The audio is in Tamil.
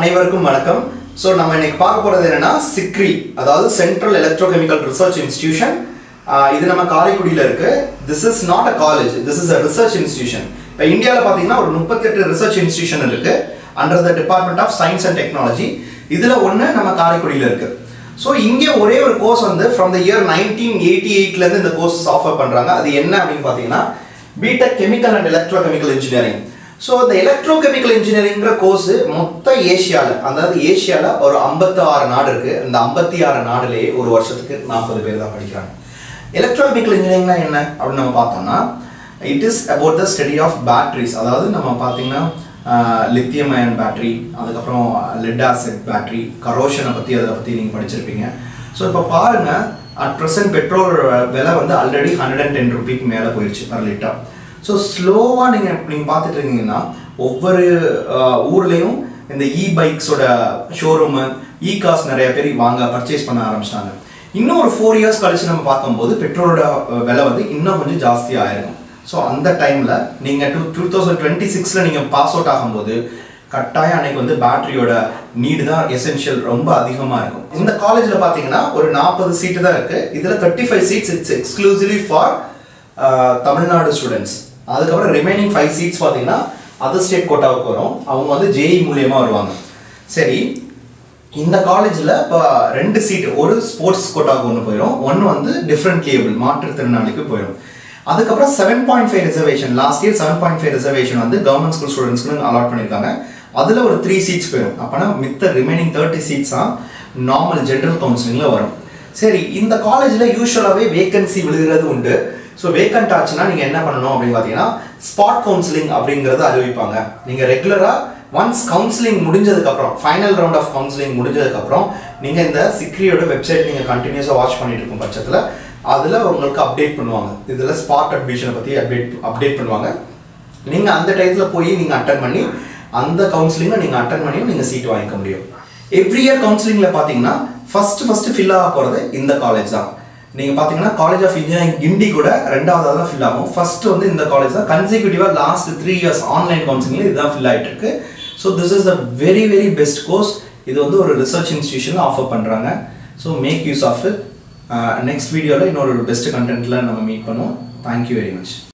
அனைவருக்கும் வணக்கம் ஸோ நம்ம இன்னைக்கு பார்க்க போறது என்னன்னா சிக்ரி அதாவது சென்ட்ரல் எலக்ட்ரோகெமிக்கல் ரிசர்ச் இன்ஸ்டிடியூஷன் இது நம்ம காரைக்குடியில் இருக்கு this is not a college this is a research institution இப்போ இந்தியாவில் பார்த்தீங்கன்னா ஒரு முப்பத்தெட்டு ரிசர்ச் இன்ஸ்டிடியூஷன் இருக்கு under the department of science and technology இதில் ஒன்று நம்ம காரைக்குடியில் இருக்கு ஸோ இங்கே ஒரே ஒரு கோர்ஸ் வந்து from the year nineteen eighty எயிட்லேருந்து இந்த கோர்ஸ் ஆஃபர் பண்ணுறாங்க அது என்ன அப்படின்னு பார்த்தீங்கன்னா BTech chemical and electrochemical engineering so இந்த எலக்ட்ரோகெமிக்கல் இன்ஜினியரிங்கிற கோர்ஸ் மொத்த ஏஷியாவில் அதாவது ஏஷியாவில் ஒரு ஐம்பத்தி ஆறு நாடு இருக்குது இந்த ஐம்பத்தி ஆறு நாடுலேயே ஒரு வருஷத்துக்கு நாற்பது பேர் தான் படிக்கிறாங்க எலக்ட்ரோகெமிக்கல் இன்ஜினியரிங்னா என்ன அப்படின்னு நம்ம பார்த்தோம்னா it is about the study of batteries அதாவது நம்ம பார்த்தீங்கன்னா லித்தியம் அயன் பேட்டரி அதுக்கப்புறம் லெட் ஆசிட் பேட்டரி கரோஷனை பற்றி அதை பற்றி நீங்கள் படிச்சிருப்பீங்க ஸோ இப்போ பாருங்கள் அட் ப்ரெசன்ட் பெட்ரோல் விலை வந்து ஆல்ரெடி ஹண்ட்ரட் அண்ட் டென் ருபீக்கு மேலே போயிடுச்சு பர் லிட்டர் ஸோ ஸ்லோவாக நீங்கள் நீங்கள் பார்த்துட்டு இருந்தீங்கன்னா ஒவ்வொரு அஹ், ஊர்லேயும் இந்த இ பைக்ஸோட ஷோரூமு இ காஸ் நிறைய பேர் வாங்க பர்ச்சேஸ் பண்ண ஆரம்பிச்சிட்டாங்க இன்னும் ஒரு ஃபோர் இயர்ஸ் கழிச்சு நம்ம பார்க்கும்போது பெட்ரோலோட அஹ், விலை வந்து இன்னும் கொஞ்சம் ஜாஸ்தியாக ஆயிருக்கும் ஸோ அந்த டைமில் நீங்கள் டூ டூ தௌசண்ட் டுவெண்ட்டி சிக்ஸில் நீங்கள் பாஸ் அவுட் ஆகும்போது கட்டாயம் அன்னைக்கு வந்து பேட்டரியோட நீடு தான் எசென்ஷியல் ரொம்ப அதிகமாக இருக்கும் இந்த காலேஜில் பார்த்தீங்கன்னா ஒரு நாற்பது சீட்டு தான் இருக்குது இதில் thirty five seats it's exclusively for Tamil Nadu students அதுக்கப்புறம் ரிமைனிங் ஃபைவ் சீட்ஸ் பார்த்தீங்கன்னா அதர் ஸ்டேட் கோட்டாவுக்கு வரும் அவங்க வந்து ஜேஇ மூலியமாக வருவாங்க சரி இந்த காலேஜில் இப்போ ரெண்டு சீட் ஒரு ஸ்போர்ட்ஸ் கோட்டாவுக்கு ஒன்று போயிடும் ஒன்று வந்து டிஃப்ரெண்ட் லேபிள் மாற்றுத்திறனாளிக்கு போயிடும் அதுக்கப்புறம் seven point five reservation last year seven point five reservation வந்து கவர்மெண்ட் ஸ்கூல் ஸ்டூடெண்ட்ஸ்க்கு அலாட் பண்ணியிருக்காங்க அதில் ஒரு த்ரீ சீட்ஸ் போயிடும் அப்போனா மித்த ரிமைனிங் தேர்ட்டி சீட்ஸ் தான் நார்மல் ஜென்ரல் கவுன்சிலிங்கில் வரும் சரி இந்த காலேஜில் யூஸ்வலாகவே வேகன்சி விழுகிறது உண்டு ஸோ வேக்கண்ட் ஆச்சுன்னா நீங்கள் என்ன பண்ணணும் அப்படின்னு பார்த்தீங்கன்னா ஸ்பாட் கவுன்சிலிங் அப்படிங்கிறத அறிவிப்பாங்க நீங்கள் ரெகுலராக ஒன்ஸ் கவுன்சிலிங் முடிஞ்சதுக்கப்புறம் ஃபைனல் ரவுண்ட் ஆஃப் கவுன்சிலிங் முடிஞ்சதுக்கப்புறம் நீங்கள் இந்த சிக்ரியோட வெப்சைட் நீங்கள் கண்டினியூஸாக வாட்ச் பண்ணிட்டு இருக்கும் பட்சத்தில் அதில் உங்களுக்கு அப்டேட் பண்ணுவாங்க இதில் ஸ்பாட் அட்மிஷனை பற்றி அப்டேட் அப்டேட் பண்ணுவாங்க நீங்கள் அந்த டயத்தில் போய் நீங்கள் அட்டன் பண்ணி அந்த கவுன்சிலிங்கை நீங்கள் அட்டன் பண்ணி நீங்கள் சீட் வாங்கிக்க முடியும் எவ்ரி இயர் கவுன்சிலிங்கில் பார்த்தீங்கன்னா ஃபஸ்ட்டு ஃபஸ்ட்டு ஃபில் ஆக போகிறது இந்த காலேஜ் தான் நீங்கள் பார்த்தீங்கன்னா காலேஜ் ஆஃப் இன்ஜினியரிங் கிண்டி கூட ரெண்டாவதாக தான் ஃபில் ஆகும் ஃபர்ஸ்ட் வந்து இந்த காலேஜ் தான் கன்சிக்யூட்டிவாக லாஸ்ட் த்ரீ இயர்ஸ் ஆன்லைன் கவுன்சிலிங்கில் இதுதான் ஃபில் ஆகிட்டு இருக்கு so this is the very very best course இது வந்து ஒரு ரிசர்ச் இன்ஸ்டியூஷனில் ஆஃபர் பண்ணுறாங்க so make use of it next வீடியோவில் இன்னொரு பெஸ்ட் கண்டென்ட்டில் நம்ம மீட் பண்ணுவோம் தேங்க்யூ வெரி மச்